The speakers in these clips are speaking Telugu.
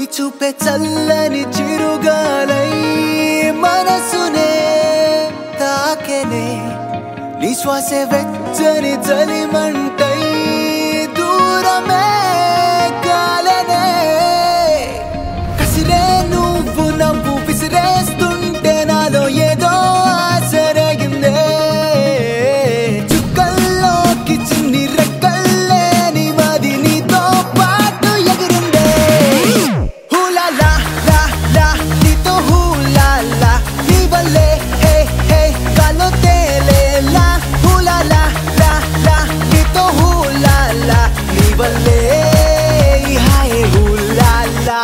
చూపే చల్లని చిరుగాలై మనసునే తాకెనే నీ శ్వాసే వెచ్చని చలిమంటై దూరమే కాలనే కసిరే నువ్వు నవ్వు విసిరేస్తుంటే నాలో ఏదో ఆసరగిందే చుక్కల్లోకి చిన్ని రెక్కల్లే నీ మది నీతో పాటు ఎగిరిందే హూలా లా లా లా నీతో హూలా లా నీ వల్లే హే హే గాల్లో తేలేలా హూలా లా లా లా నీతో హూలా లా నీ వల్లే హాయ్ హూలా లా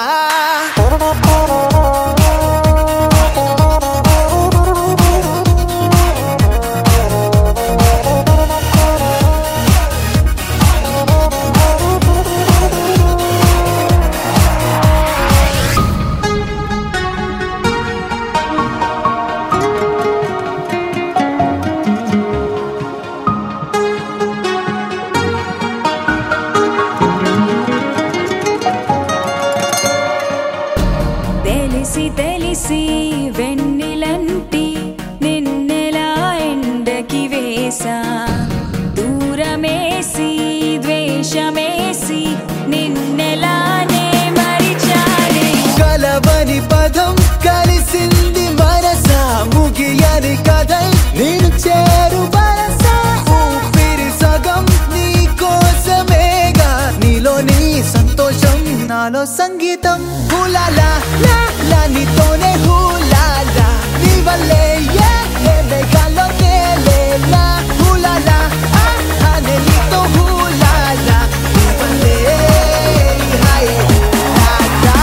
తెలిసి తెలిసి వెన్నెలంటి నిన్నెలా ఎండకి వేసా దూరమేసి ద్వేషమేసి నిన్నెలానే మరిచాలే కలవని పదం కలిసింది మనసా ముగియని కథై నేను చేరు వరసా ఊపిరి సగం నీ కోసమేగా నీలో నీ సంతోషం నాలో సంగీతం హూలాలా లా లా నీతోనే హూలాలా నీ వల్లే ఏ ఏ మేఘాల్లో తేలేలా హూలాలా ఆ ఆ నే నీతో హూలాలా నీ వల్లే హాయ్ హూలాలా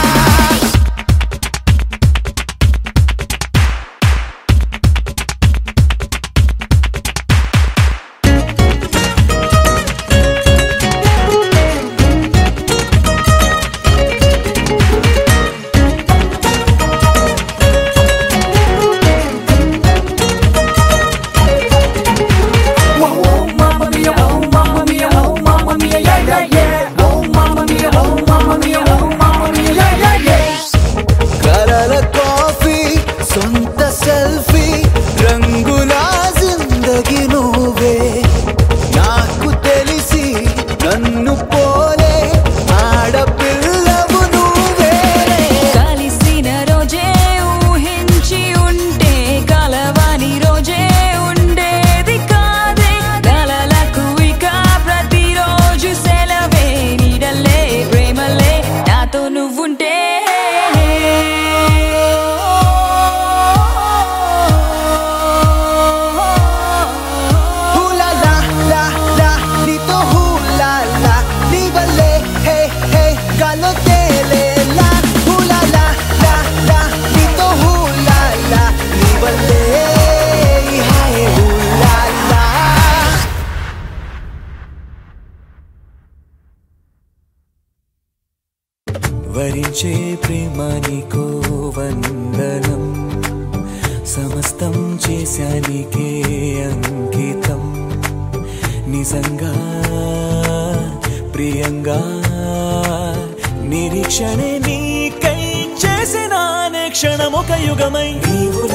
Mamma mia, oh mamma mia, oh mamma mia, yeah yeah yeah. Oh mamma mia, oh mamma mia, oh mamma mia, yeah yeah yeah. కలల కాఫీ సొంత సెల్ఫీ రంగుల జిందగి నువ్వే నాకు తెలిసి నన్ను పోలే ఆడపిల్లవు నువ్వే కలిసిన రోజే ఊహించి ఉంటే కలవని రోజే ఉండేది కాదే కలలకు ఇక ప్రతిరోజు సెలవే నీడలే ప్రేమలే నాతో నువ్వుంటే హూలా లా లా లా నీతో హూలా లా నీ వల్లే హే హే గాల్లో తేలేలా హూలా లా లా లా నీతో హూలా లా నీ వల్లే హాయ్ హూలా లా వరించే ప్రేమ నీకో వందనం సమస్తం చేశానికే అంకితం నిజంగా ప్రియంగా నిరీక్షణే నీకై చేసిన క్షణమొక యుగమై నీవు